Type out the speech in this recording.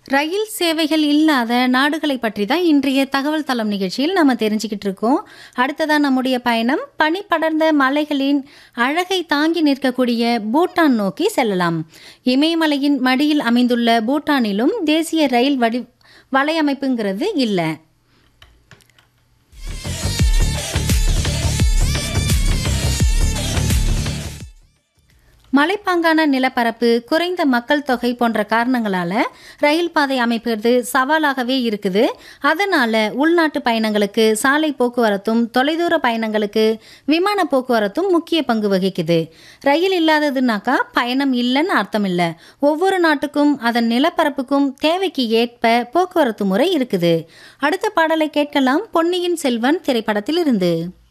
ரயில் சேவைகள் இல்லாத நாடுகளை பற்றி தான் இன்றைய தகவல் தளம் நிகழ்ச்சியில் நம்ம தெரிஞ்சுக்கிட்டு இருக்கோம் அடுத்ததா நம்முடைய பயணம் பனி படர்ந்த மலைகளின் அழகை தாங்கி நிற்கக்கூடிய பூட்டான் நோக்கி செல்லலாம் இமயமலையின் மடியில் அமைந்துள்ள பூட்டானிலும் தேசிய ரயில் வடி வலையமைப்புங்கிறது இல்லை மலைப்பாங்கான நிலப்பரப்பு குறைந்த மக்கள் தொகை போன்ற காரணங்களால ரயில் பாதை அமைப்பது சவாலாகவே இருக்குது அதனால உள்நாட்டு பயணங்களுக்கு சாலை போக்குவரத்தும் தொலைதூர பயணங்களுக்கு விமான போக்குவரத்தும் முக்கிய பங்கு வகிக்குது ரயில் இல்லாததுனாக்கா பயணம் இல்லைன்னு அர்த்தம் இல்லை ஒவ்வொரு நாட்டுக்கும் அதன் நிலப்பரப்புக்கும் தேவைக்கு ஏற்ப போக்குவரத்து முறை இருக்குது அடுத்த பாடலை கேட்கலாம் பொன்னியின் செல்வன் திரைப்படத்திலிருந்து